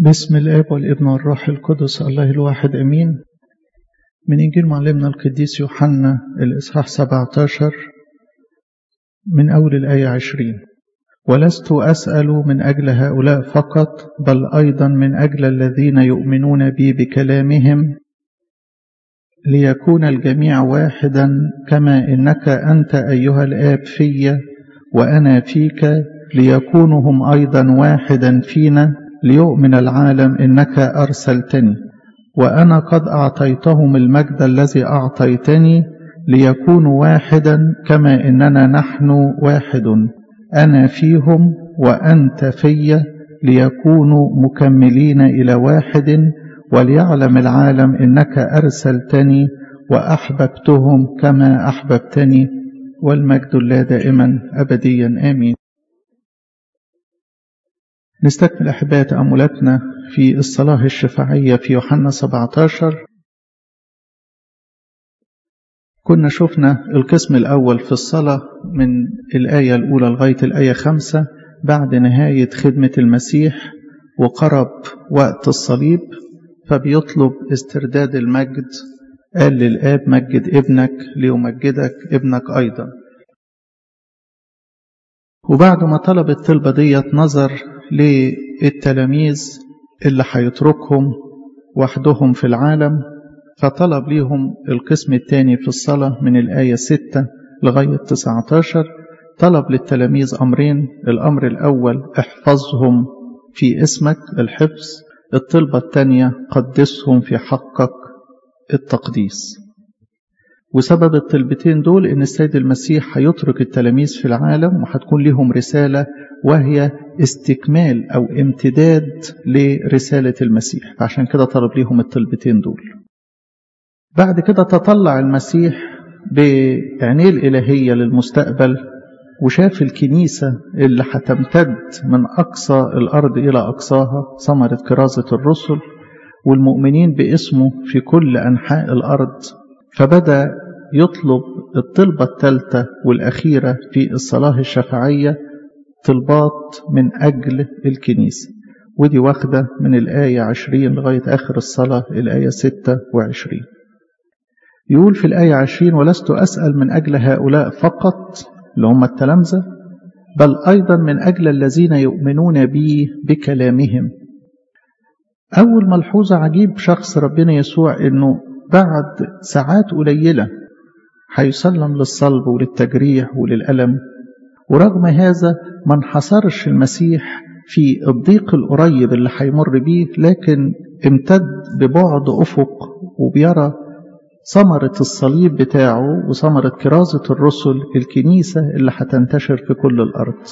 بسم الاب والابن والروح القدس الله الواحد امين من انجيل معلمنا القديس يوحنا الاصحاح 17 من اول الايه 20 ولست اسال من اجل هؤلاء فقط بل ايضا من اجل الذين يؤمنون بي بكلامهم ليكون الجميع واحدا كما انك انت ايها الاب في وانا فيك ليكونوا هم ايضا واحدا فينا ليؤمن العالم انك ارسلتني وانا قد اعطيتهم المجد الذي اعطيتني ليكونوا واحدا كما اننا نحن واحد انا فيهم وانت في ليكونوا مكملين الى واحد وليعلم العالم انك ارسلتني واحببتهم كما احببتني والمجد الله دائما ابديا امين نستكمل أحباء تأملاتنا في الصلاة الشفاعية في يوحنا 17 كنا شفنا القسم الأول في الصلاة من الآية الأولى لغاية الآية خمسة بعد نهاية خدمة المسيح وقرب وقت الصليب فبيطلب استرداد المجد قال للآب مجد ابنك ليمجدك ابنك أيضا وبعد ما طلب الطلبة ديت نظر للتلاميذ اللي هيتركهم وحدهم في العالم فطلب ليهم القسم الثاني في الصلاة من الآية 6 لغاية 19 طلب للتلاميذ أمرين الأمر الأول احفظهم في اسمك الحفظ الطلبة الثانية قدسهم في حقك التقديس وسبب الطلبتين دول ان السيد المسيح هيترك التلاميذ في العالم وهتكون لهم رساله وهي استكمال او امتداد لرساله المسيح فعشان كده طلب ليهم الطلبتين دول بعد كده تطلع المسيح بعينيه الالهيه للمستقبل وشاف الكنيسه اللي هتمتد من اقصى الارض الى اقصاها ثمره كرازه الرسل والمؤمنين باسمه في كل انحاء الارض فبدا يطلب الطلبة الثالثة والأخيرة في الصلاة الشفاعية طلبات من أجل الكنيسة ودي واخدة من الآية 20 لغاية آخر الصلاة الآية 26 يقول في الآية 20 ولست أسأل من أجل هؤلاء فقط اللي هم التلامذة بل أيضا من أجل الذين يؤمنون بي بكلامهم أول ملحوظة عجيب شخص ربنا يسوع إنه بعد ساعات قليلة هيسلم للصلب وللتجريح وللألم ورغم هذا ما انحصرش المسيح في الضيق القريب اللي هيمر بيه لكن امتد ببعد أفق وبيرى ثمرة الصليب بتاعه وثمرة كرازة الرسل الكنيسة اللي هتنتشر في كل الأرض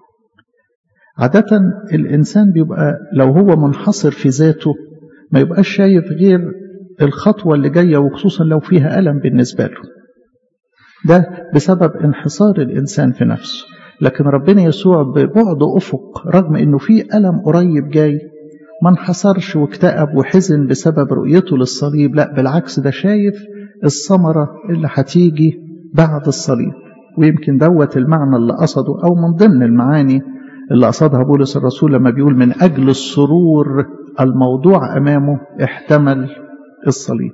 عادة الإنسان بيبقى لو هو منحصر في ذاته ما يبقاش شايف غير الخطوة اللي جاية وخصوصا لو فيها ألم بالنسبة له ده بسبب انحصار الإنسان في نفسه لكن ربنا يسوع ببعد أفق رغم أنه في ألم قريب جاي ما انحصرش واكتئب وحزن بسبب رؤيته للصليب لا بالعكس ده شايف الثمرة اللي هتيجي بعد الصليب ويمكن دوت المعنى اللي قصده أو من ضمن المعاني اللي قصدها بولس الرسول لما بيقول من أجل السرور الموضوع أمامه احتمل الصليب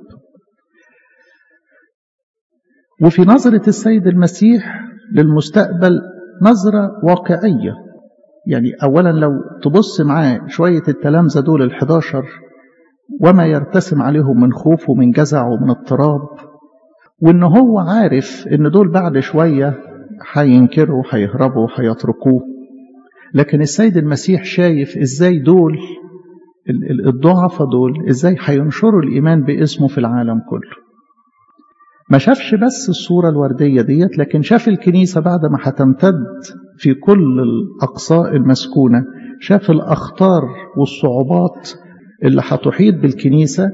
وفي نظرة السيد المسيح للمستقبل نظرة واقعية يعني أولا لو تبص معاه شوية التلامذة دول الحداشر وما يرتسم عليهم من خوف ومن جزع ومن اضطراب وإن هو عارف إن دول بعد شوية هينكروا هيهربوا هيتركوه لكن السيد المسيح شايف إزاي دول الضعفاء دول ازاي هينشروا الايمان باسمه في العالم كله ما شافش بس الصوره الورديه ديت لكن شاف الكنيسه بعد ما هتمتد في كل الاقصاء المسكونه شاف الاخطار والصعوبات اللي هتحيط بالكنيسه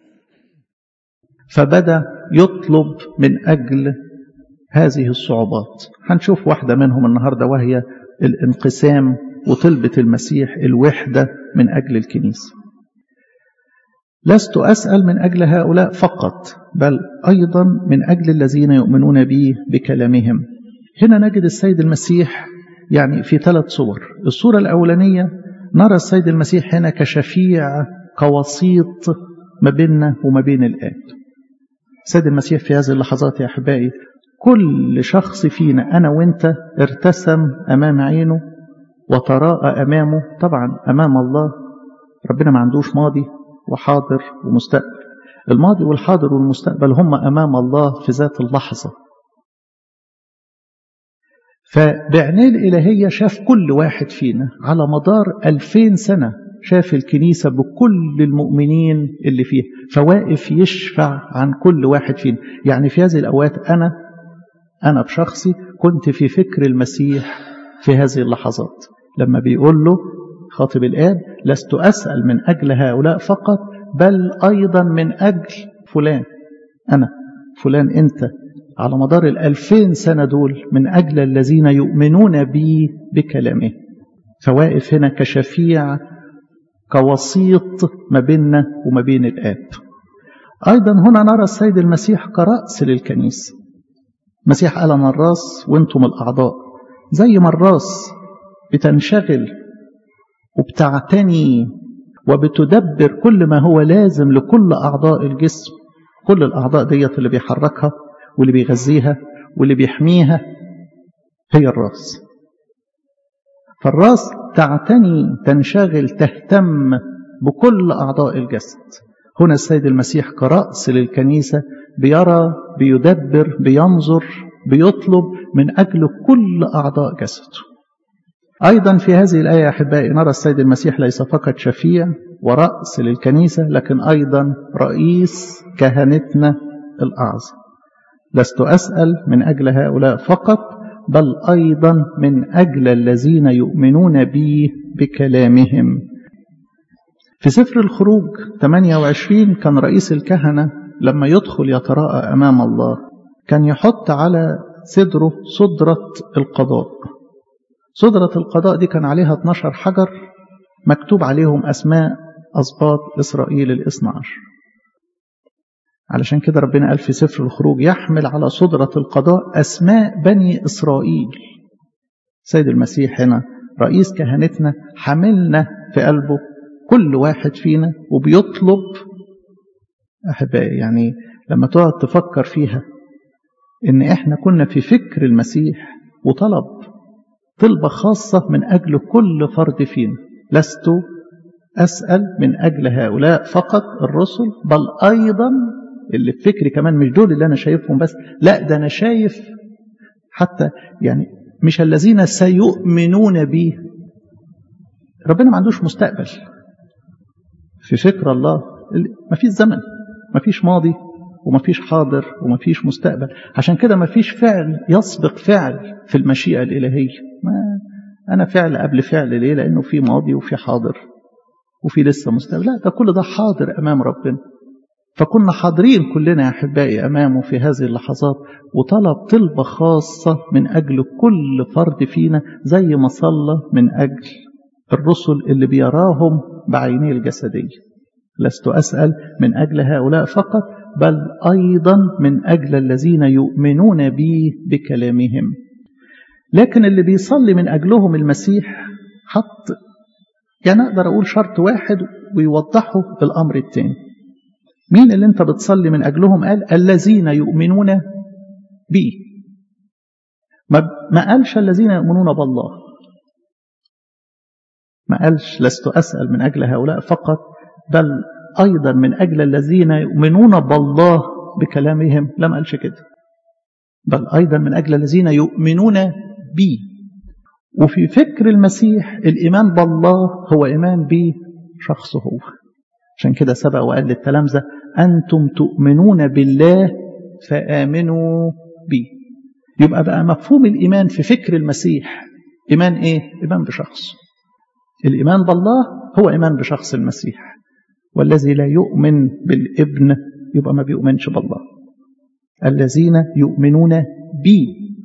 فبدا يطلب من اجل هذه الصعوبات هنشوف واحده منهم النهارده وهي الانقسام وطلبة المسيح الوحدة من أجل الكنيسة لست أسأل من أجل هؤلاء فقط بل أيضا من أجل الذين يؤمنون بي بكلامهم هنا نجد السيد المسيح يعني في ثلاث صور الصورة الأولانية نرى السيد المسيح هنا كشفيع كوسيط ما بيننا وما بين الآب السيد المسيح في هذه اللحظات يا أحبائي كل شخص فينا أنا وإنت ارتسم أمام عينه وتراءى أمامه طبعا أمام الله ربنا ما عندوش ماضي وحاضر ومستقبل الماضي والحاضر والمستقبل هم أمام الله في ذات اللحظة فبعناه الإلهية شاف كل واحد فينا على مدار ألفين سنة شاف الكنيسة بكل المؤمنين اللي فيها فواقف يشفع عن كل واحد فينا يعني في هذه الأوقات أنا أنا بشخصي كنت في فكر المسيح في هذه اللحظات لما بيقول له خاطب الآب لست أسأل من أجل هؤلاء فقط بل أيضا من أجل فلان أنا فلان أنت على مدار الألفين سنة دول من أجل الذين يؤمنون بي بكلامه فواقف هنا كشفيع كوسيط ما بيننا وما بين الآب أيضا هنا نرى السيد المسيح كرأس للكنيسة المسيح قال أنا الراس وانتم الأعضاء زي ما الراس بتنشغل وبتعتني وبتدبر كل ما هو لازم لكل أعضاء الجسم كل الأعضاء ديت اللي بيحركها واللي بيغذيها واللي بيحميها هي الراس فالراس تعتني تنشغل تهتم بكل أعضاء الجسد هنا السيد المسيح كرأس للكنيسة بيرى بيدبر بينظر بيطلب من أجل كل أعضاء جسده أيضا في هذه الآية يا أحبائي نرى السيد المسيح ليس فقط شفيع ورأس للكنيسة لكن أيضا رئيس كهنتنا الأعظم لست أسأل من أجل هؤلاء فقط بل أيضا من أجل الذين يؤمنون بي بكلامهم في سفر الخروج 28 كان رئيس الكهنة لما يدخل يتراءى أمام الله كان يحط على صدره صدرة القضاء صدرة القضاء دي كان عليها 12 حجر مكتوب عليهم أسماء أسباط إسرائيل الاثنى عشر علشان كده ربنا قال في سفر الخروج يحمل على صدرة القضاء أسماء بني إسرائيل سيد المسيح هنا رئيس كهنتنا حملنا في قلبه كل واحد فينا وبيطلب أحبائي يعني لما تقعد تفكر فيها إن إحنا كنا في فكر المسيح وطلب طلبة خاصة من أجل كل فرد فينا لست أسأل من أجل هؤلاء فقط الرسل بل أيضا اللي في فكري كمان مش دول اللي أنا شايفهم بس لا ده أنا شايف حتى يعني مش الذين سيؤمنون بي ربنا ما عندوش مستقبل في فكر الله ما فيش زمن ما فيش ماضي وما فيش حاضر وما فيش مستقبل عشان كده ما فيش فعل يسبق فعل في المشيئة الإلهية ما أنا فعل قبل فعل ليه لأنه في ماضي وفي حاضر وفي لسه مستقبل لا ده كل ده حاضر أمام ربنا فكنا حاضرين كلنا يا أحبائي أمامه في هذه اللحظات وطلب طلبة خاصة من أجل كل فرد فينا زي ما صلى من أجل الرسل اللي بيراهم بعينيه الجسدية لست أسأل من أجل هؤلاء فقط بل أيضا من أجل الذين يؤمنون بي بكلامهم لكن اللي بيصلي من أجلهم المسيح حط يعني أقدر أقول شرط واحد ويوضحه بالأمر الثاني مين اللي أنت بتصلي من أجلهم قال الذين يؤمنون بي ما قالش الذين يؤمنون بالله ما قالش لست أسأل من أجل هؤلاء فقط بل أيضا من أجل الذين يؤمنون بالله بكلامهم لم قالش كده بل أيضا من أجل الذين يؤمنون بي وفي فكر المسيح الإيمان بالله هو إيمان بي شخصه هو عشان كده سبق وقال للتلامذة أنتم تؤمنون بالله فآمنوا بي يبقى بقى مفهوم الإيمان في فكر المسيح إيمان إيه؟ إيمان بشخص الإيمان بالله هو إيمان بشخص المسيح والذي لا يؤمن بالابن يبقى ما بيؤمنش بالله الذين يؤمنون بي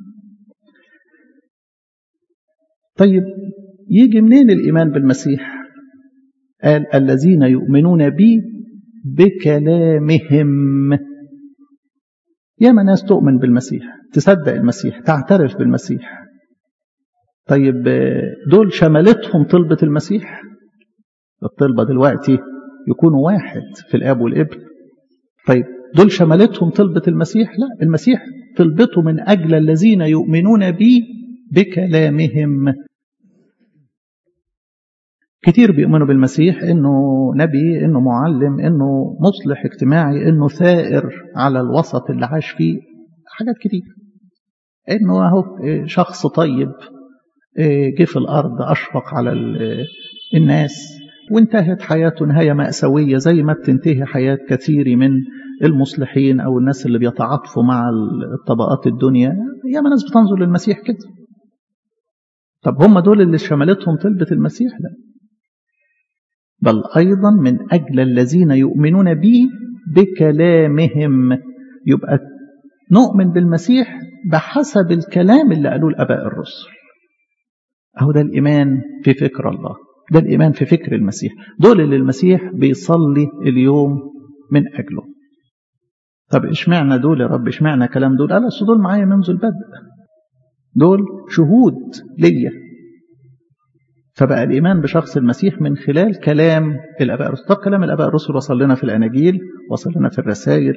طيب يجي منين الإيمان بالمسيح قال الذين يؤمنون بي بكلامهم ياما ناس تؤمن بالمسيح تصدق المسيح تعترف بالمسيح طيب دول شملتهم طلبة المسيح الطلبة دلوقتي يكونوا واحد في الآب والابن طيب دول شملتهم طلبة المسيح لا المسيح طلبته من أجل الذين يؤمنون بي بكلامهم كتير بيؤمنوا بالمسيح انه نبي انه معلم انه مصلح اجتماعي انه ثائر على الوسط اللي عاش فيه حاجات كتير انه اهو شخص طيب جه في الارض اشفق على الناس وانتهت حياته نهايه ماساويه زي ما بتنتهي حياه كثير من المصلحين او الناس اللي بيتعاطفوا مع الطبقات الدنيا ياما ناس بتنظر للمسيح كده طب هم دول اللي شملتهم طلبه المسيح لا بل أيضا من أجل الذين يؤمنون به بكلامهم يبقى نؤمن بالمسيح بحسب الكلام اللي قالوه الآباء الرسل أهو ده الإيمان في فكر الله ده الإيمان في فكر المسيح دول اللي المسيح بيصلي اليوم من أجله طب اشمعنى دول يا رب اشمعنى كلام دول قال أصل دول معايا منذ البدء دول شهود ليا فبقى الإيمان بشخص المسيح من خلال كلام الآباء الرسل طب كلام الآباء الرسل وصل لنا في الأناجيل وصل لنا في الرسائل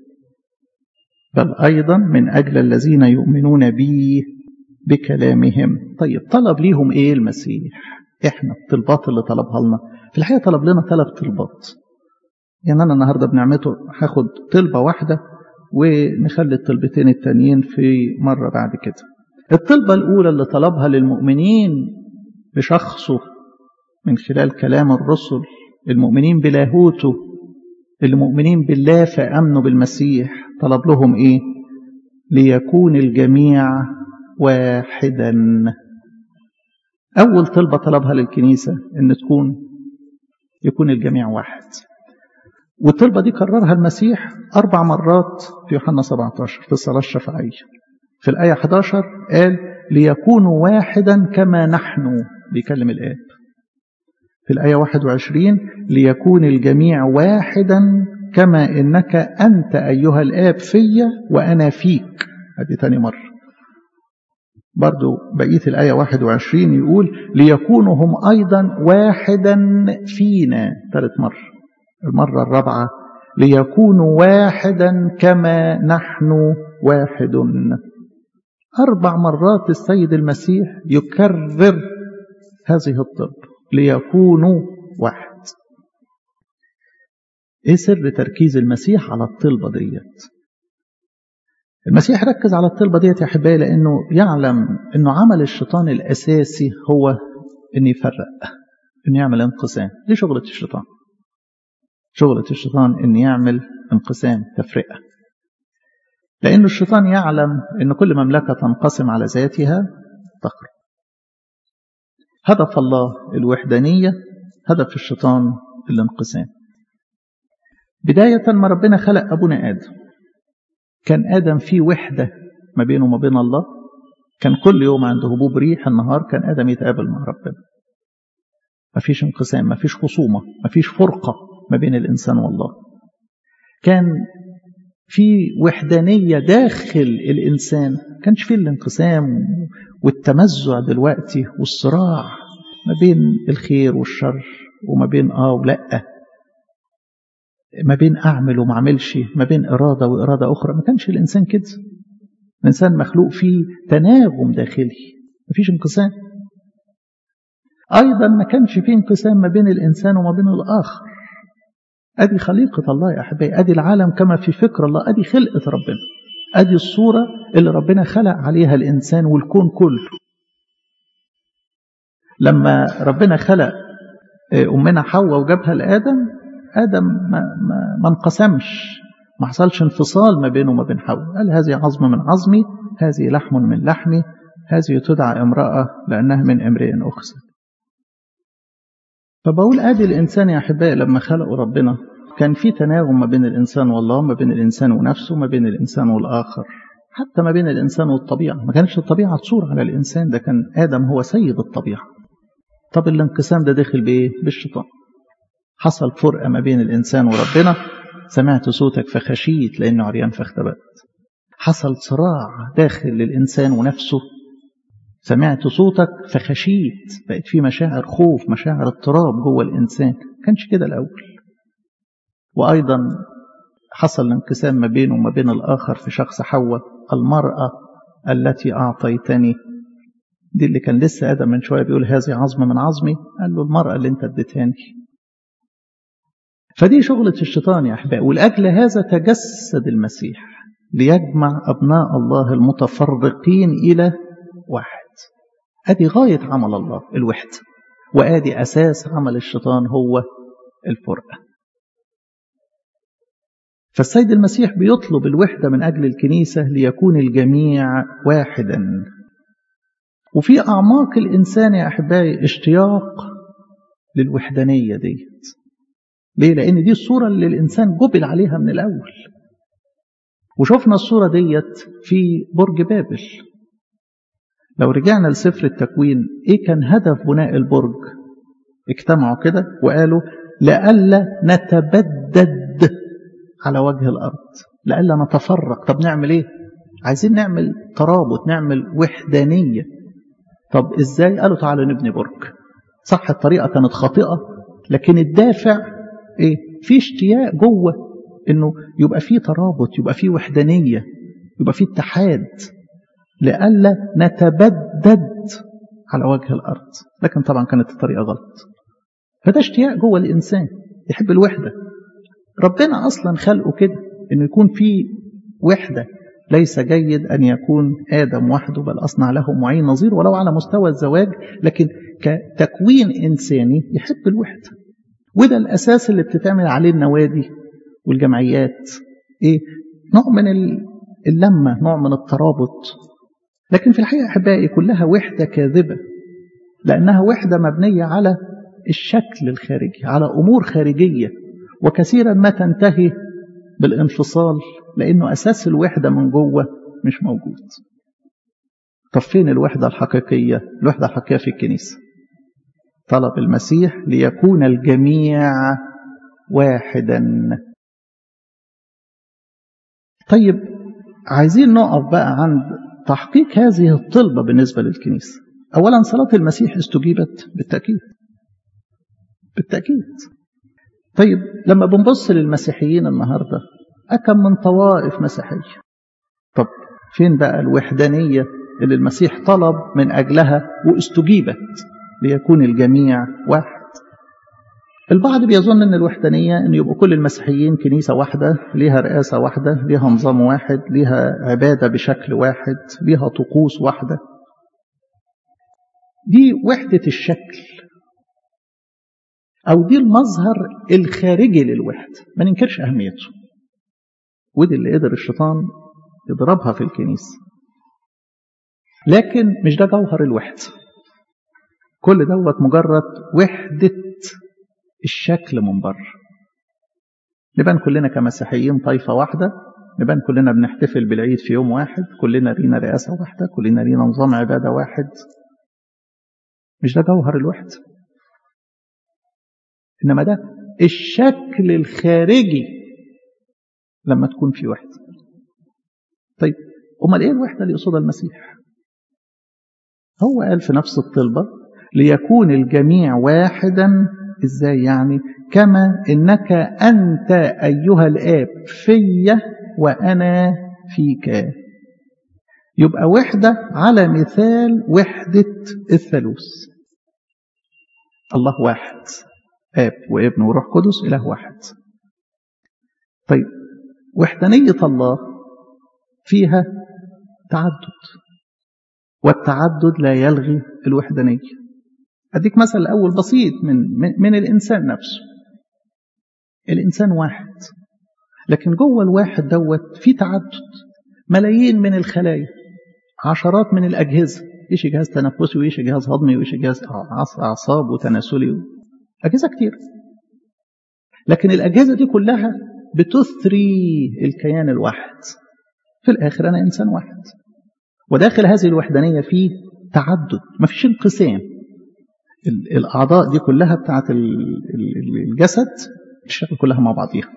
بل أيضا من أجل الذين يؤمنون بي بكلامهم طيب طلب ليهم إيه المسيح إحنا الطلبات اللي طلبها لنا في الحقيقة طلب لنا ثلاث طلبات يعني أنا النهاردة بنعمته هاخد طلبة واحدة ونخلي الطلبتين التانيين في مرة بعد كده الطلبة الأولى اللي طلبها للمؤمنين بشخصه من خلال كلام الرسل المؤمنين بلاهوته المؤمنين بالله فأمنوا بالمسيح طلب لهم إيه ليكون الجميع واحدا أول طلبة طلبها للكنيسة إن تكون يكون الجميع واحد والطلبة دي كررها المسيح أربع مرات في يوحنا 17 في الصلاة الشفاعية في الآية 11 قال ليكونوا واحدا كما نحن بيكلم الآب في الآية 21 ليكون الجميع واحدا كما إنك أنت أيها الآب فيا وأنا فيك هذه تاني مرة برضو بقية الآية 21 يقول ليكونوا هم أيضا واحدا فينا ثالث مرة المرة الرابعة ليكونوا واحدا كما نحن واحد أربع مرات السيد المسيح يكرر هذه الطلب ليكونوا واحد ايه سر تركيز المسيح على الطلبة ديت المسيح ركز على الطلبة ديت يا أحبائي لأنه يعلم أنه عمل الشيطان الأساسي هو أن يفرق أن يعمل انقسام دي شغلة الشيطان شغلة الشيطان أن يعمل انقسام تفرقة لأن الشيطان يعلم أن كل مملكة تنقسم على ذاتها تخرج هدف الله الوحدانية هدف الشيطان الانقسام بداية ما ربنا خلق أبونا آدم كان آدم فيه وحدة ما بينه وما بين الله كان كل يوم عنده هبوب ريح النهار كان آدم يتقابل مع ربنا ما فيش انقسام ما فيش خصومة ما فيش فرقة ما بين الإنسان والله كان في وحدانية داخل الإنسان كانش فيه الانقسام والتمزع دلوقتي والصراع ما بين الخير والشر وما بين آه ولا ما بين أعمل وما أعملش ما بين إرادة وإرادة أخرى ما كانش الإنسان كده الإنسان مخلوق فيه تناغم داخلي ما فيش انقسام أيضا ما كانش فيه انقسام ما بين الإنسان وما بين الآخر أدي خليقة الله يا أحبائي أدي العالم كما في فكر الله أدي خلقة ربنا أدي الصورة اللي ربنا خلق عليها الإنسان والكون كله لما ربنا خلق أمنا حواء وجابها لآدم آدم ما, ما, ما انقسمش ما حصلش انفصال ما بينه وما بين حواء قال هذه عظم من عظمي هذه لحم من لحمي هذه تدعى امرأة لأنها من امرئ أخذت فبقول ادي الانسان يا احبائي لما خلقوا ربنا كان في تناغم ما بين الانسان والله ما بين الانسان ونفسه ما بين الانسان والاخر حتى ما بين الانسان والطبيعه ما كانش الطبيعه تصور على الانسان ده كان ادم هو سيد الطبيعه طب الانقسام ده داخل بايه بالشيطان حصل فرقه ما بين الانسان وربنا سمعت صوتك فخشيت لانه عريان فاختبأت حصل صراع داخل الانسان ونفسه سمعت صوتك فخشيت بقت في مشاعر خوف مشاعر اضطراب جوه الإنسان كانش كده الأول وأيضا حصل انقسام ما بينه وما بين الآخر في شخص حواء المرأة التي أعطيتني دي اللي كان لسه آدم من شوية بيقول هذه عظم من عظمي قال له المرأة اللي انت اديتهاني فدي شغلة الشيطان يا أحبائي ولأجل هذا تجسد المسيح ليجمع أبناء الله المتفرقين إلى واحد أدي غاية عمل الله الوحدة وأدي أساس عمل الشيطان هو الفرقة فالسيد المسيح بيطلب الوحدة من أجل الكنيسة ليكون الجميع واحدا وفي أعماق الإنسان يا أحبائي اشتياق للوحدانية ديت ليه؟ لأن دي الصورة اللي الإنسان جبل عليها من الأول وشفنا الصورة ديت في برج بابل لو رجعنا لسفر التكوين إيه كان هدف بناء البرج اجتمعوا كده وقالوا لئلا نتبدد على وجه الأرض لئلا نتفرق طب نعمل إيه عايزين نعمل ترابط نعمل وحدانية طب إزاي قالوا تعالوا نبني برج صح الطريقة كانت خاطئة لكن الدافع إيه في اشتياق جوه إنه يبقى في ترابط يبقى في وحدانية يبقى في اتحاد لئلا نتبدد على وجه الأرض لكن طبعا كانت الطريقة غلط فده اشتياق جوه الإنسان يحب الوحدة ربنا أصلا خلقه كده إنه يكون في وحدة ليس جيد أن يكون آدم وحده بل أصنع له معين نظير ولو على مستوى الزواج لكن كتكوين إنساني يحب الوحدة وده الأساس اللي بتتعمل عليه النوادي والجمعيات إيه؟ نوع من اللمة نوع من الترابط لكن في الحقيقة أحبائي كلها وحدة كاذبة لأنها وحدة مبنية على الشكل الخارجي على أمور خارجية وكثيرا ما تنتهي بالانفصال لأنه أساس الوحدة من جوه مش موجود طب فين الوحدة الحقيقية الوحدة الحقيقية في الكنيسة طلب المسيح ليكون الجميع واحدا طيب عايزين نقف بقى عند تحقيق هذه الطلبة بالنسبة للكنيسة أولا صلاة المسيح استجيبت بالتأكيد بالتأكيد طيب لما بنبص للمسيحيين النهاردة أكم من طوائف مسيحية طب فين بقى الوحدانية اللي المسيح طلب من أجلها واستجيبت ليكون الجميع واحد البعض بيظن ان الوحدانية ان يبقوا كل المسيحيين كنيسة واحدة ليها رئاسة واحدة ليها نظام واحد ليها عبادة بشكل واحد ليها طقوس واحدة دي وحدة الشكل أو دي المظهر الخارجي للوحدة ما ننكرش أهميته ودي اللي قدر الشيطان يضربها في الكنيسة لكن مش ده جوهر الوحدة كل دوت مجرد وحدة الشكل من بره نبان كلنا كمسيحيين طائفة واحدة نبان كلنا بنحتفل بالعيد في يوم واحد كلنا لينا رئاسة واحدة كلنا لينا نظام عبادة واحد مش ده جوهر الوحدة إنما ده الشكل الخارجي لما تكون في وحدة طيب أمال إيه الوحدة اللي يقصدها المسيح هو قال في نفس الطلبة ليكون الجميع واحدا ازاي يعني كما انك انت ايها الاب في وانا فيك يبقى وحده على مثال وحده الثالوث الله واحد اب وابن وروح قدس اله واحد طيب وحدانيه الله فيها تعدد والتعدد لا يلغي الوحدانيه أديك مثل الأول بسيط من, من, من الإنسان نفسه الإنسان واحد لكن جوه الواحد دوت في تعدد ملايين من الخلايا عشرات من الأجهزة إيش جهاز تنفسي وإيش جهاز هضمي وإيش جهاز أعصاب وتناسلي أجهزة كتير لكن الأجهزة دي كلها بتثري الكيان الواحد في الآخر أنا إنسان واحد وداخل هذه الوحدانية في تعدد ما فيش انقسام الأعضاء دي كلها بتاعت الجسد تشتغل كلها مع بعضيها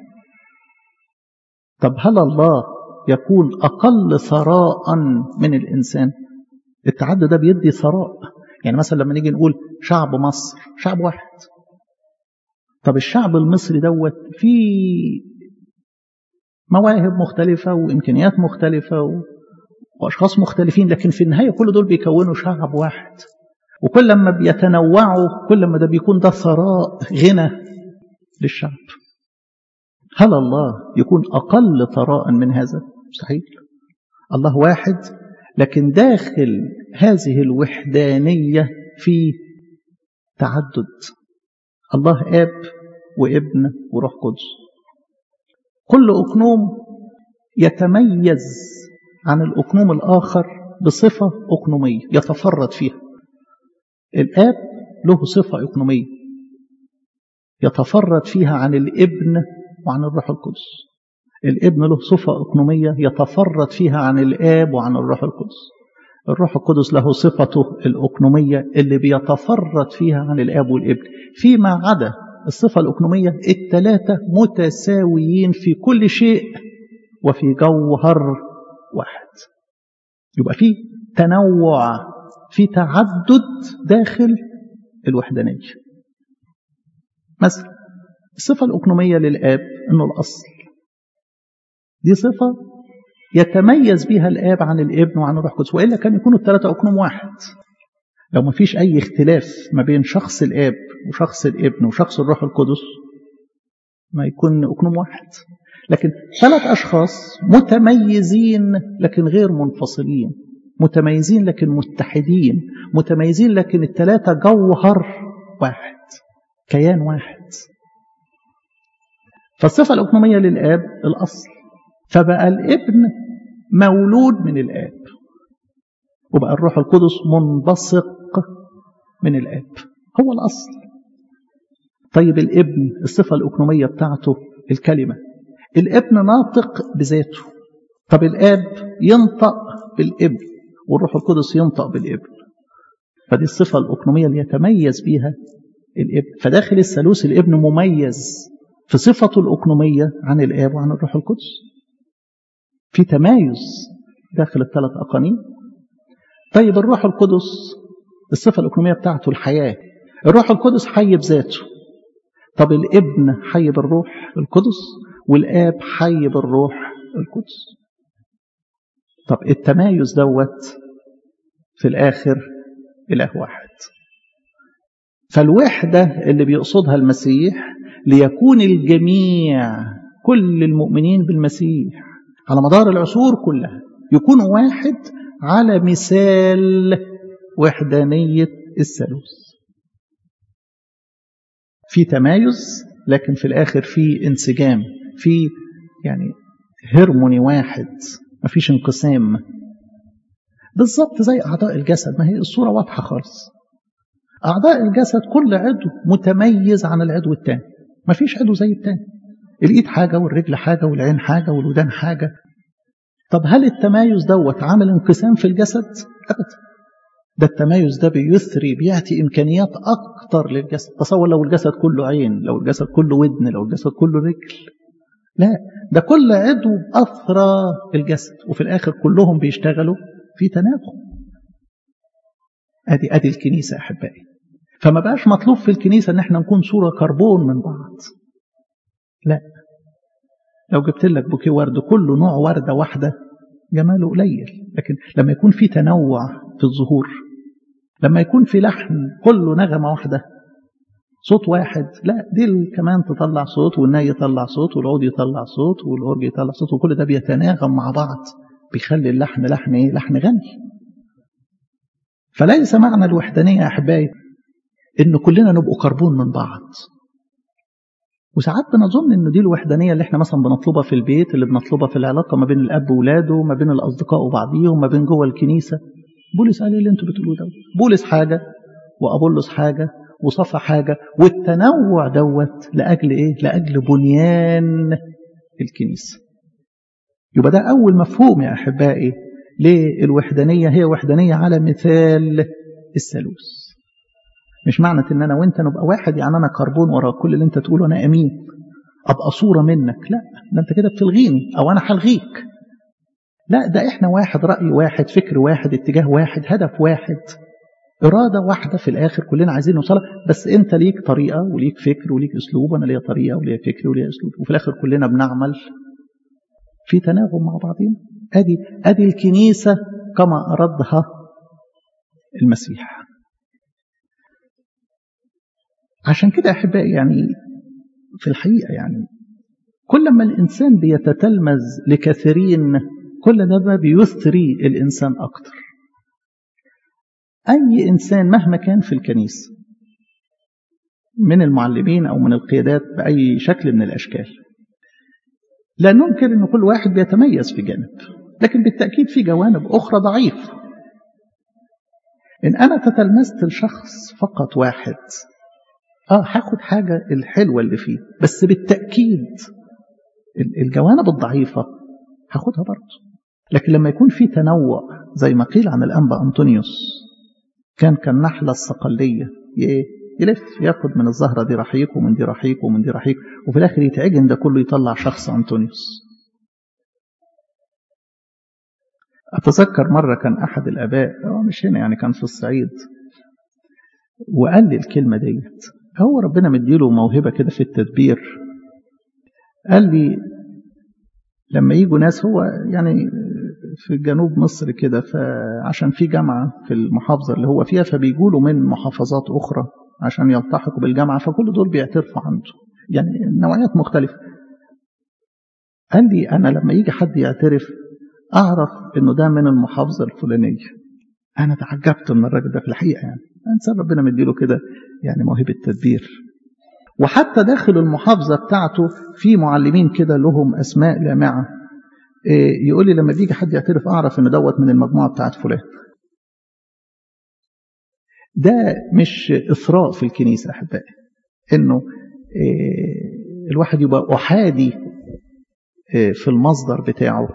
طب هل الله يكون أقل ثراء من الإنسان التعدد ده بيدي ثراء يعني مثلا لما نيجي نقول شعب مصر شعب واحد طب الشعب المصري دوت فيه مواهب مختلفة وإمكانيات مختلفة و... وأشخاص مختلفين لكن في النهاية كل دول بيكونوا شعب واحد وكل ما بيتنوعوا كل ما ده بيكون ده ثراء غنى للشعب هل الله يكون أقل ثراء من هذا؟ مستحيل الله واحد لكن داخل هذه الوحدانية في تعدد الله آب وابن وروح قدس كل أقنوم يتميز عن الأقنوم الآخر بصفة أقنومية يتفرد فيها الآب له صفة أقنومية يتفرد فيها عن الابن وعن الروح القدس الابن له صفة أقنومية يتفرد فيها عن الآب وعن الروح القدس الروح القدس له صفته الأقنومية اللي بيتفرد فيها عن الآب والابن فيما عدا الصفة الأقنومية الثلاثة متساويين في كل شيء وفي جوهر واحد يبقى في تنوع في تعدد داخل الوحدانية مثلا الصفة الأقنومية للآب أنه الأصل دي صفة يتميز بها الآب عن الابن وعن الروح القدس وإلا كان يكونوا الثلاثة أقنوم واحد لو ما فيش أي اختلاف ما بين شخص الآب وشخص الابن وشخص الروح القدس ما يكون أقنوم واحد لكن ثلاث أشخاص متميزين لكن غير منفصلين متميزين لكن متحدين متميزين لكن الثلاثة جوهر واحد كيان واحد فالصفة الأقنومية للآب الأصل فبقى الابن مولود من الآب وبقى الروح القدس منبثق من الآب هو الأصل طيب الابن الصفة الأقنومية بتاعته الكلمة الابن ناطق بذاته طب الآب ينطق بالابن والروح القدس ينطق بالابن فدي الصفة الأقنومية اللي يتميز بيها الابن فداخل الثالوث الابن مميز في صفته الأقنومية عن الآب وعن الروح القدس في تمايز داخل الثلاث أقانيم طيب الروح القدس الصفة الأقنومية بتاعته الحياة الروح القدس حي بذاته طب الابن حي بالروح القدس والآب حي بالروح القدس طب التمايز دوت في الآخر إله واحد فالوحدة اللي بيقصدها المسيح ليكون الجميع كل المؤمنين بالمسيح على مدار العصور كلها يكون واحد على مثال وحدانية الثالوث في تمايز لكن في الآخر في انسجام في يعني هرموني واحد ما فيش انقسام بالظبط زي أعضاء الجسد ما هي الصورة واضحة خالص أعضاء الجسد كل عضو متميز عن العضو الثاني ما فيش عضو زي الثاني الإيد حاجة والرجل حاجة والعين حاجة والودان حاجة طب هل التمايز دوت عامل انقسام في الجسد؟ أبدا ده التمايز ده بيثري بيعطي إمكانيات أكتر للجسد تصور لو الجسد كله عين لو الجسد كله ودن لو الجسد كله رجل لا ده كل عضو أثرى الجسد وفي الآخر كلهم بيشتغلوا في تناغم ادي ادي الكنيسه احبائي فما بقاش مطلوب في الكنيسه ان احنا نكون صوره كربون من بعض لا لو جبت لك بوكيه ورد كله نوع ورده واحده جماله قليل لكن لما يكون في تنوع في الظهور لما يكون في لحن كله نغمه واحده صوت واحد لا دي كمان تطلع صوت والناي يطلع صوت والعود يطلع صوت والأورج يطلع صوت وكل ده بيتناغم مع بعض بيخلي اللحن لحن ايه لحن غني فليس معنى الوحدانية يا أحبائي إن كلنا نبقوا كربون من بعض وساعات بنظن إن دي الوحدانية اللي إحنا مثلا بنطلبها في البيت اللي بنطلبها في العلاقة ما بين الأب وولاده ما بين الأصدقاء وبعضيهم ما بين جوه الكنيسة بولس قال إيه اللي أنتوا بتقولوه ده بولس حاجة وأبولس حاجة وصفى حاجة والتنوع دوت لأجل إيه؟ لأجل بنيان الكنيسة يبقى ده أول مفهوم يا أحبائي ليه الوحدانية هي وحدانية على مثال الثالوث مش معنى ان انا وانت نبقى واحد يعني انا كربون ورا كل اللي انت تقوله انا امين ابقى صورة منك لا ده انت كده بتلغيني او انا هلغيك لا ده احنا واحد رأي واحد فكر واحد اتجاه واحد هدف واحد إرادة واحدة في الآخر كلنا عايزين نوصلها بس أنت ليك طريقة وليك فكر وليك أسلوب أنا ليا طريقة وليا فكر وليا أسلوب وفي الآخر كلنا بنعمل في تناغم مع بعضين أدي أدي الكنيسة كما أرادها المسيح عشان كده أحبائي يعني في الحقيقة يعني كل ما الإنسان بيتتلمذ لكثيرين كل ده ما بيثري الإنسان أكتر أي إنسان مهما كان في الكنيسة من المعلمين أو من القيادات بأي شكل من الأشكال لا ننكر أن كل واحد بيتميز في جانب لكن بالتأكيد في جوانب أخرى ضعيفة إن أنا تتلمذت لشخص فقط واحد آه هاخد حاجة الحلوة اللي فيه بس بالتأكيد الجوانب الضعيفة هاخدها برضه لكن لما يكون في تنوع زي ما قيل عن الأنبا أنطونيوس كان كالنحلة الصقلية يلف ياخد من الزهرة دي رحيق ومن دي رحيق ومن دي رحيق وفي الآخر يتعجن ده كله يطلع شخص أنطونيوس أتذكر مرة كان أحد الآباء هو مش هنا يعني كان في الصعيد وقال لي الكلمة ديت هو ربنا مديله موهبة كده في التدبير قال لي لما يجوا ناس هو يعني في جنوب مصر كده فعشان في جامعة في المحافظة اللي هو فيها فبيجوا له من محافظات أخرى عشان يلتحقوا بالجامعة فكل دول بيعترفوا عنده يعني نوعيات مختلفة قال لي أنا لما يجي حد يعترف أعرف إنه ده من المحافظة الفلانية أنا تعجبت من الراجل ده في الحقيقة يعني إنسان ربنا مديله كده يعني موهبة تدبير وحتى داخل المحافظة بتاعته في معلمين كده لهم أسماء لامعة يقول لي لما بيجي حد يعترف أعرف إن دوت من المجموعة بتاعت فلان ده مش إثراء في الكنيسة أحبائي إنه الواحد يبقى أحادي في المصدر بتاعه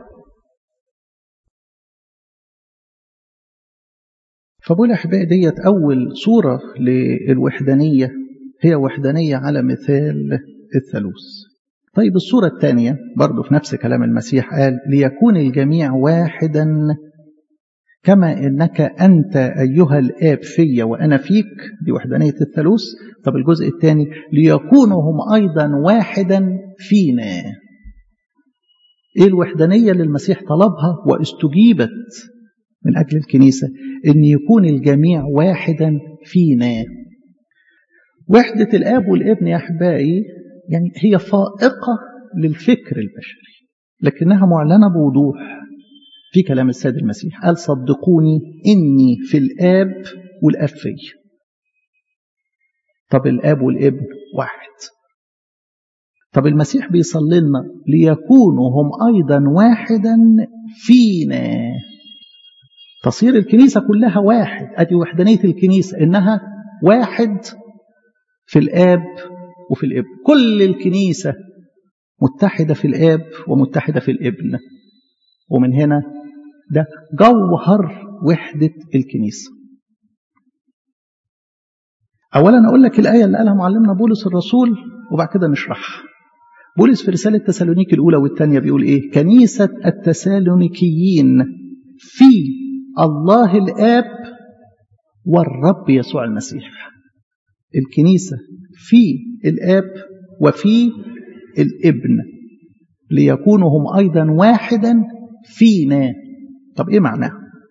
فبقول يا أحبائي ديت أول صورة للوحدانية هي وحدانية على مثال الثالوث طيب الصورة الثانية برضو في نفس كلام المسيح قال ليكون الجميع واحدا كما إنك أنت أيها الآب في وأنا فيك دي وحدانية الثالوث طب الجزء الثاني ليكونوا هم أيضا واحدا فينا إيه الوحدانية اللي المسيح طلبها واستجيبت من أجل الكنيسة إن يكون الجميع واحدا فينا وحدة الآب والابن يا أحبائي يعني هي فائقة للفكر البشري لكنها معلنة بوضوح في كلام السيد المسيح قال صدقوني إني في الآب والآب في طب الآب والابن واحد طب المسيح بيصلي لنا ليكونوا هم أيضا واحدا فينا تصير الكنيسة كلها واحد أدي وحدانية الكنيسة إنها واحد في الآب وفي الابن كل الكنيسة متحدة في الآب ومتحدة في الابن ومن هنا ده جوهر وحدة الكنيسة أولا أقول لك الآية اللي قالها معلمنا بولس الرسول وبعد كده نشرحها بولس في رسالة تسالونيك الأولى والثانية بيقول إيه كنيسة التسالونيكيين في الله الآب والرب يسوع المسيح الكنيسة في الآب وفي الابن ليكونوا هم أيضا واحدا فينا طب إيه معناه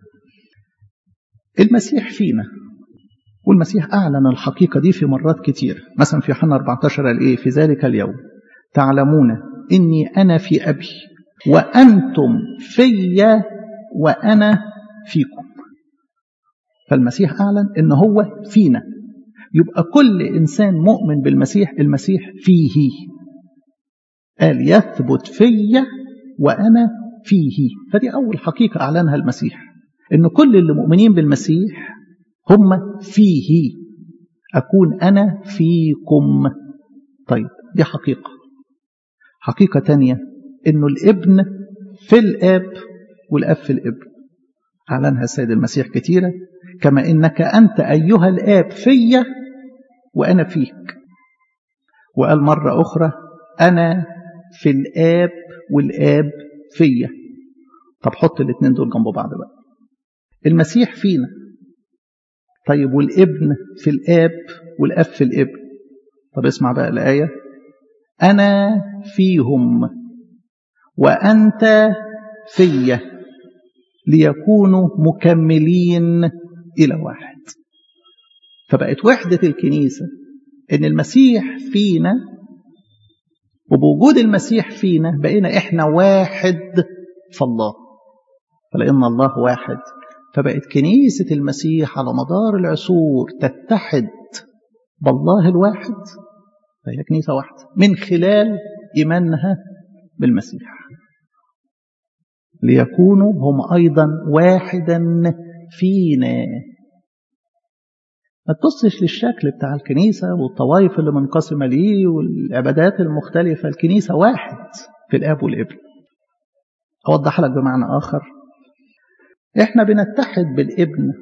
المسيح فينا والمسيح أعلن الحقيقة دي في مرات كتير مثلا في يوحنا 14 قال إيه في ذلك اليوم تعلمون إني أنا في أبي وأنتم في وأنا فيكم فالمسيح أعلن إن هو فينا يبقى كل إنسان مؤمن بالمسيح المسيح فيه قال يثبت في وأنا فيه فدي أول حقيقة أعلنها المسيح إن كل اللي مؤمنين بالمسيح هم فيه أكون أنا فيكم طيب دي حقيقة حقيقة تانية إنه الابن في الآب والآب في الابن أعلنها السيد المسيح كثيرا كما إنك أنت أيها الآب في وأنا فيك وقال مرة أخرى أنا في الآب والآب في طب حط الاثنين دول جنب بعض بقى المسيح فينا طيب والابن في الاب والاب في الابن طب اسمع بقى الايه انا فيهم وانت في ليكونوا مكملين الى واحد فبقت وحده الكنيسه ان المسيح فينا وبوجود المسيح فينا بقينا احنا واحد في الله فلان الله واحد فبقت كنيسه المسيح على مدار العصور تتحد بالله الواحد فهي كنيسه واحده من خلال ايمانها بالمسيح ليكونوا هم ايضا واحدا فينا ما تبصش للشكل بتاع الكنيسة والطوائف اللي منقسمة ليه والعبادات المختلفة الكنيسة واحد في الآب والابن أوضح لك بمعنى آخر إحنا بنتحد بالابن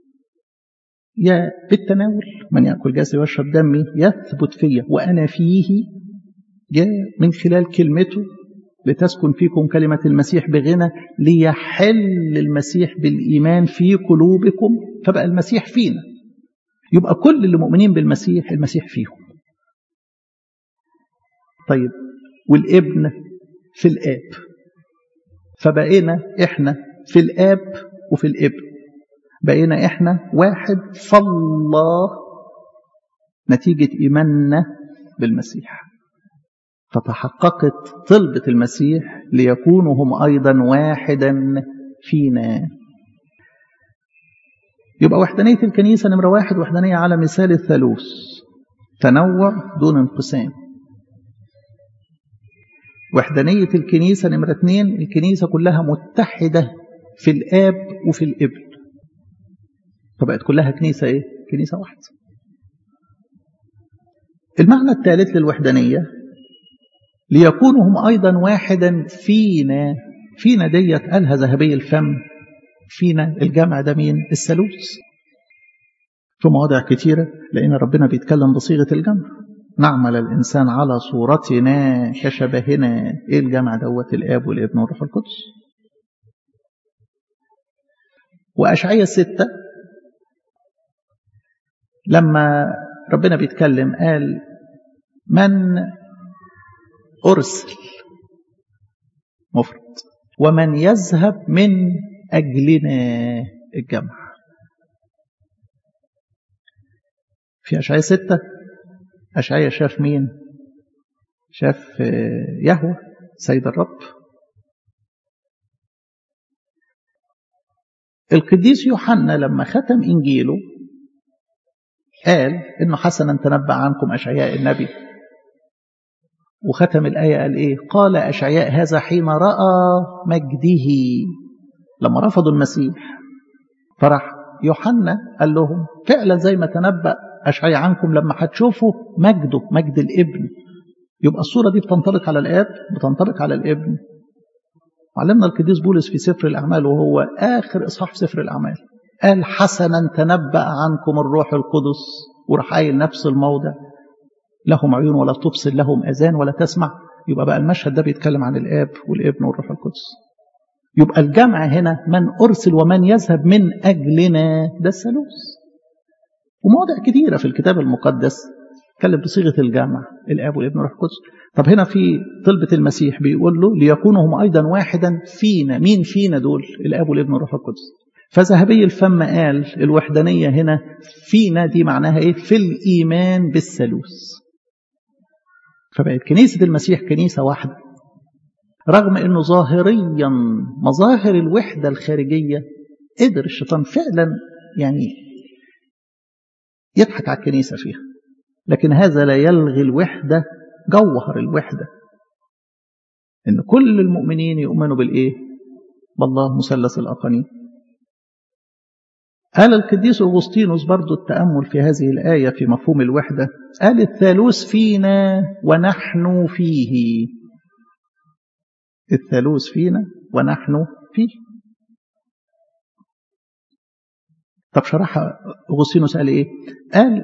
يا بالتناول من يأكل جسدي ويشرب دمي يثبت فيا وأنا فيه يا من خلال كلمته لتسكن فيكم كلمة المسيح بغنى ليحل المسيح بالإيمان في قلوبكم فبقى المسيح فينا يبقى كل اللي مؤمنين بالمسيح المسيح فيهم طيب والابن في الآب فبقينا إحنا في الآب وفي الابن بقينا إحنا واحد فالله نتيجة إيماننا بالمسيح فتحققت طلبة المسيح ليكونوا هم أيضا واحدا فينا يبقى وحدانية الكنيسة نمرة واحد وحدانية على مثال الثالوث تنوع دون انقسام وحدانية الكنيسة نمرة اثنين الكنيسة كلها متحدة في الآب وفي الابن فبقت كلها كنيسة ايه؟ كنيسة واحدة المعنى الثالث للوحدانية ليكونوا هم أيضا واحدا فينا فينا ديت قالها ذهبي الفم فينا الجمع ده مين الثالوث في مواضع كتيرة لأن ربنا بيتكلم بصيغة الجمع نعمل الإنسان على صورتنا كشبهنا إيه الجمع دوت الآب والابن والروح القدس وأشعية الستة لما ربنا بيتكلم قال من أرسل مفرد ومن يذهب من أجلنا الجمع في أشعية ستة أشعية شاف مين شاف يهوى سيد الرب القديس يوحنا لما ختم إنجيله قال إنه حسنا تنبأ عنكم أشعياء النبي وختم الآية قال إيه قال أشعياء هذا حين رأى مجده لما رفضوا المسيح فراح يوحنا قال لهم فعلا زي ما تنبأ أشعياء عنكم لما هتشوفوا مجده مجد الابن يبقى الصورة دي بتنطبق على الآب بتنطبق على الابن علمنا القديس بولس في سفر الأعمال وهو آخر إصحاح سفر الأعمال قال حسنا تنبأ عنكم الروح القدس وراح قايل نفس الموضع لهم عيون ولا تبصر لهم أذان ولا تسمع يبقى بقى المشهد ده بيتكلم عن الآب والابن والروح القدس يبقى الجمع هنا من أرسل ومن يذهب من أجلنا ده الثالوث ومواضع كثيرة في الكتاب المقدس اتكلم بصيغة الجمع الآب والابن والروح القدس طب هنا في طلبة المسيح بيقول له ليكونوا هم أيضا واحدا فينا مين فينا دول الآب والابن والروح القدس فذهبي الفم قال الوحدانية هنا فينا دي معناها إيه في الإيمان بالثالوث فبقت كنيسة المسيح كنيسة واحدة رغم أنه ظاهريا مظاهر الوحدة الخارجية قدر الشيطان فعلا يعني يضحك على الكنيسة فيها لكن هذا لا يلغي الوحدة جوهر الوحدة إن كل المؤمنين يؤمنوا بالإيه؟ بالله مثلث الأقانيم قال القديس أغسطينوس برضو التأمل في هذه الآية في مفهوم الوحدة قال الثالوث فينا ونحن فيه الثالوث فينا ونحن فيه طب شرحها أغسطينوس قال إيه قال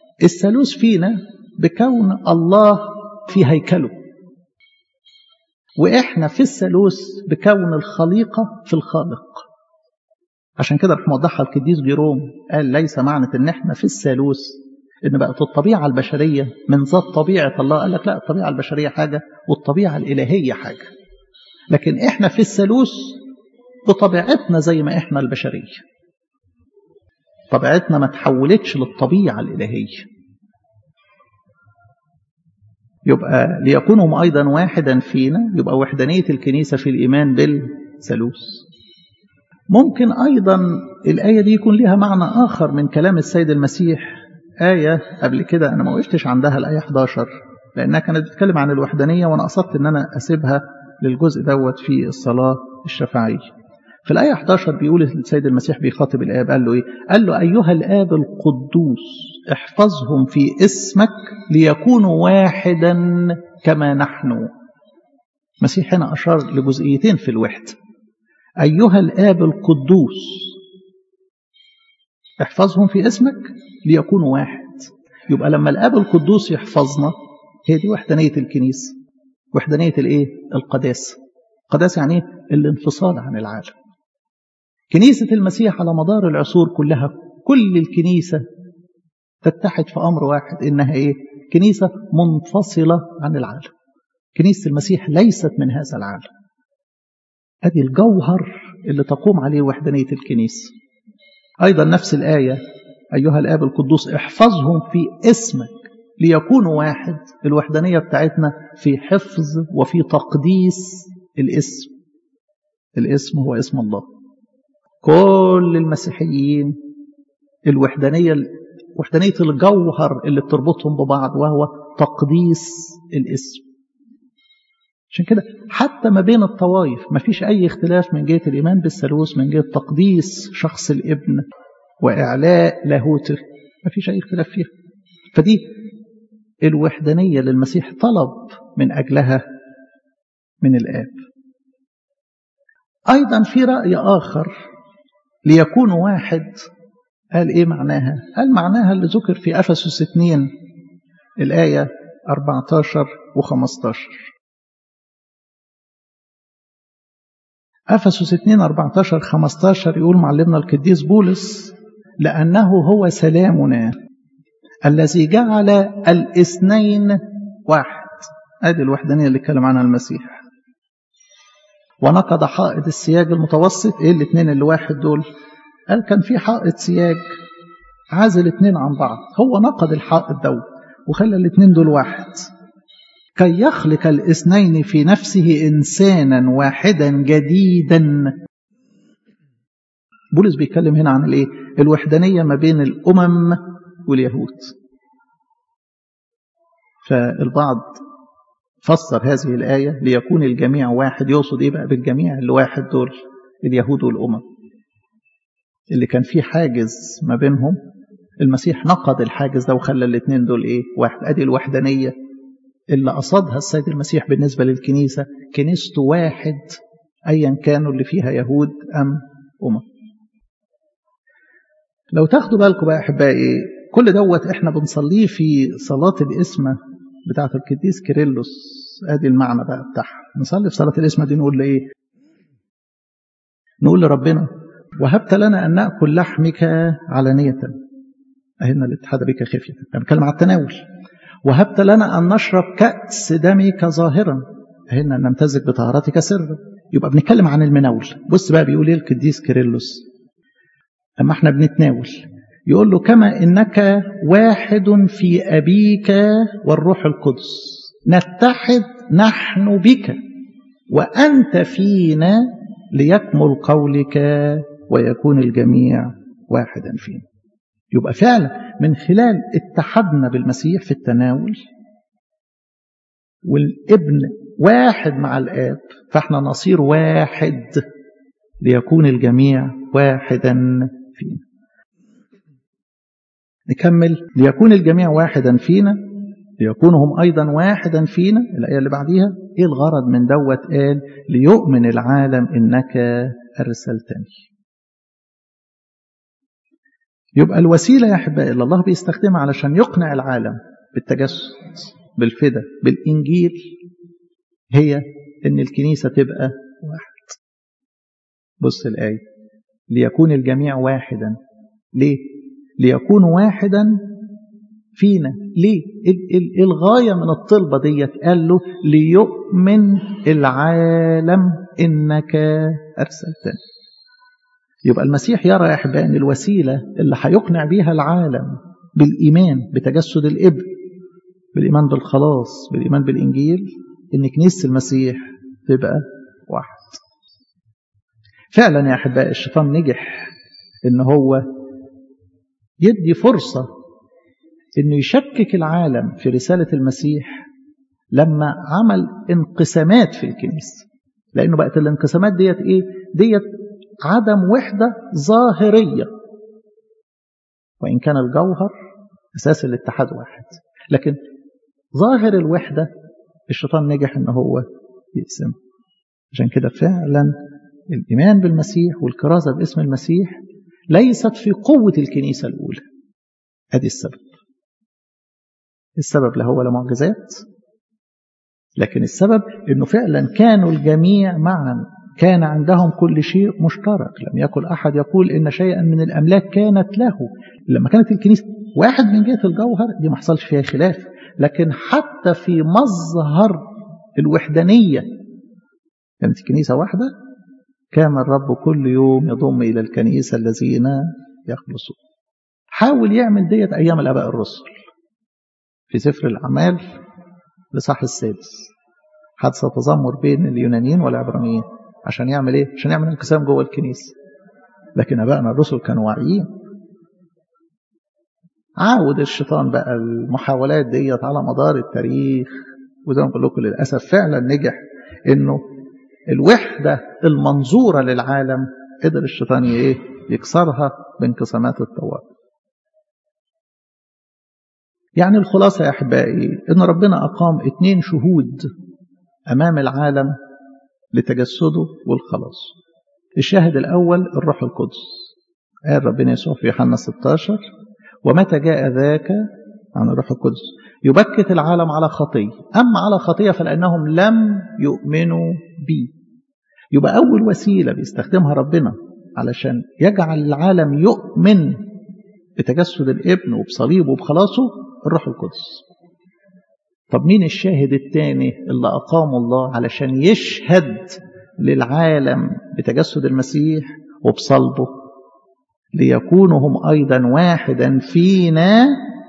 الثالوث فينا بكون الله في هيكله وإحنا في الثالوث بكون الخليقة في الخالق عشان كده راح موضحها القديس جيروم قال ليس معنى ان احنا في الثالوث ان بقت الطبيعه البشريه من ذات طبيعه الله قال لك لا الطبيعه البشريه حاجه والطبيعه الالهيه حاجه لكن احنا في الثالوث بطبيعتنا زي ما احنا البشريه طبيعتنا ما تحولتش للطبيعه الالهيه يبقى ليكونوا ايضا واحدا فينا يبقى وحدانيه الكنيسه في الايمان بالثالوث ممكن أيضا الآية دي يكون لها معنى آخر من كلام السيد المسيح آية قبل كده أنا ما وقفتش عندها الآية 11 لأنها كانت بتتكلم عن الوحدانية وأنا قصدت إن أنا أسيبها للجزء دوت في الصلاة الشفاعية في الآية 11 بيقول السيد المسيح بيخاطب الآب قال له إيه؟ قال له أيها الآب القدوس احفظهم في اسمك ليكونوا واحدا كما نحن المسيح هنا أشار لجزئيتين في الوحدة أيها الآب القدوس احفظهم في اسمك ليكونوا واحد يبقى لما الآب القدوس يحفظنا هي دي وحدانية الكنيسة وحدانية الإيه؟ القداسة القداسة يعني الانفصال عن العالم كنيسة المسيح على مدار العصور كلها كل الكنيسة تتحد في أمر واحد إنها إيه؟ كنيسة منفصلة عن العالم كنيسة المسيح ليست من هذا العالم ادي الجوهر اللي تقوم عليه وحدانيه الكنيسه ايضا نفس الايه ايها الاب القدوس احفظهم في اسمك ليكونوا واحد الوحدانيه بتاعتنا في حفظ وفي تقديس الاسم الاسم هو اسم الله كل المسيحيين الوحدانيه وحدانيه الجوهر اللي بتربطهم ببعض وهو تقديس الاسم عشان كده حتى ما بين الطوائف ما فيش أي اختلاف من جهة الإيمان بالثالوث من جهة تقديس شخص الابن وإعلاء لاهوته ما فيش أي اختلاف فيها فدي الوحدانية للمسيح طلب من أجلها من الآب أيضا في رأي آخر ليكون واحد قال إيه معناها قال معناها اللي ذكر في أفسس 2 الآية 14 و15 أفسس 2 14 15 يقول معلمنا القديس بولس لأنه هو سلامنا الذي جعل الاثنين واحد ادي الوحدانيه اللي اتكلم عنها المسيح ونقض حائط السياج المتوسط ايه الاثنين اللي واحد دول قال كان في حائط سياج عازل اثنين عن بعض هو نقض الحائط دوت وخلى الاثنين دول واحد كي يخلق الاثنين في نفسه انسانا واحدا جديدا بولس بيتكلم هنا عن الايه الوحدانيه ما بين الامم واليهود فالبعض فسر هذه الآية ليكون الجميع واحد يقصد إيه بقى بالجميع اللي واحد دول اليهود والأمم اللي كان في حاجز ما بينهم المسيح نقض الحاجز ده وخلى الاثنين دول إيه واحد أدي الوحدانية اللي قصدها السيد المسيح بالنسبة للكنيسة كنيسته واحد أيا كانوا اللي فيها يهود أم أمم لو تاخدوا بالكم بقى أحبائي كل دوت احنا بنصليه في صلاة الإسمة بتاعة القديس كيرلس ادي المعنى بقى بتاعها نصلي في صلاة الإسمة دي نقول لإيه نقول لربنا وهبت لنا أن نأكل لحمك علانية أهلنا الاتحاد بك خفية أنا بتكلم على التناول وهبت لنا أن نشرب كأس دمك ظاهرا أهلنا أن نمتزج بطهارتك سرا يبقى بنتكلم عن المناول بص بقى بيقول ايه القديس كيرلس اما احنا بنتناول يقول له كما انك واحد في ابيك والروح القدس نتحد نحن بك وانت فينا ليكمل قولك ويكون الجميع واحدا فينا يبقى فعلا من خلال اتحادنا بالمسيح في التناول والابن واحد مع الاب فاحنا نصير واحد ليكون الجميع واحدا فينا نكمل ليكون الجميع واحدا فينا ليكونوا هم أيضا واحدا فينا الآية اللي بعديها إيه الغرض من دوت قال ليؤمن العالم إنك أرسلتني يبقى الوسيلة يا أحبائي اللي الله بيستخدمها علشان يقنع العالم بالتجسد بالفدا بالإنجيل هي ان الكنيسة تبقى واحد بص الآية ليكون الجميع واحدا ليه ليكون واحدا فينا ليه الغاية من الطلبة ديت قال له ليؤمن العالم إنك أرسلتني يبقى المسيح يرى يا أحبائي أن الوسيلة اللي هيقنع بيها العالم بالإيمان بتجسد الإبن بالإيمان بالخلاص بالإيمان بالإنجيل إن كنيسة المسيح تبقى واحد فعلا يا أحبائي الشيطان نجح إن هو يدي فرصة إنه يشكك العالم في رسالة المسيح لما عمل انقسامات في الكنيسة لأنه بقت الانقسامات ديت إيه؟ ديت عدم وحدة ظاهرية وإن كان الجوهر أساس الاتحاد واحد لكن ظاهر الوحدة الشيطان نجح إن هو يقسم عشان كده فعلا الإيمان بالمسيح والكرازة باسم المسيح ليست في قوة الكنيسة الأولى أدي السبب السبب لا هو لا معجزات لكن السبب أنه فعلا كانوا الجميع معا كان عندهم كل شيء مشترك لم يكن أحد يقول إن شيئا من الأملاك كانت له لما كانت الكنيسة واحد من جهة الجوهر دي ما حصلش فيها خلاف لكن حتى في مظهر الوحدانية كانت الكنيسة واحدة كان الرب كل يوم يضم إلى الكنيسة الذين يخلصون حاول يعمل ديت أيام الآباء الرسل في سفر الأعمال لصح السادس حادثة تذمر بين اليونانيين والعبرانيين عشان يعمل ايه؟ عشان يعمل انقسام جوه الكنيسة لكن ابائنا الرسل كانوا واعيين عاود الشيطان بقى المحاولات ديت على مدار التاريخ وزي ما بقول لكم للاسف فعلا نجح انه الوحده المنظوره للعالم قدر الشيطان ايه؟ يكسرها بانقسامات الطوائف. يعني الخلاصه يا احبائي ان ربنا اقام اتنين شهود امام العالم لتجسده والخلاص الشاهد الأول الروح القدس قال ربنا يسوع في يوحنا 16 ومتى جاء ذاك عن الروح القدس يبكت العالم على خطية أما على خطية فلأنهم لم يؤمنوا بي يبقى أول وسيلة بيستخدمها ربنا علشان يجعل العالم يؤمن بتجسد الابن وبصليبه وبخلاصه الروح القدس طب مين الشاهد الثاني اللي أقام الله علشان يشهد للعالم بتجسد المسيح وبصلبه ليكونوا هم أيضا واحدا فينا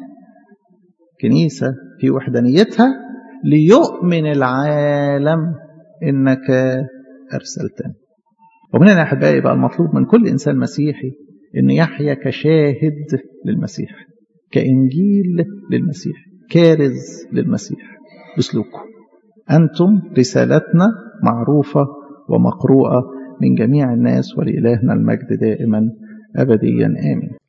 كنيسة في وحدانيتها ليؤمن العالم إنك أرسلتني ومن هنا يا أحبائي بقى المطلوب من كل إنسان مسيحي أن يحيا كشاهد للمسيح كإنجيل للمسيح كارز للمسيح بسلوكه أنتم رسالتنا معروفة ومقروءة من جميع الناس ولإلهنا المجد دائما أبديا آمين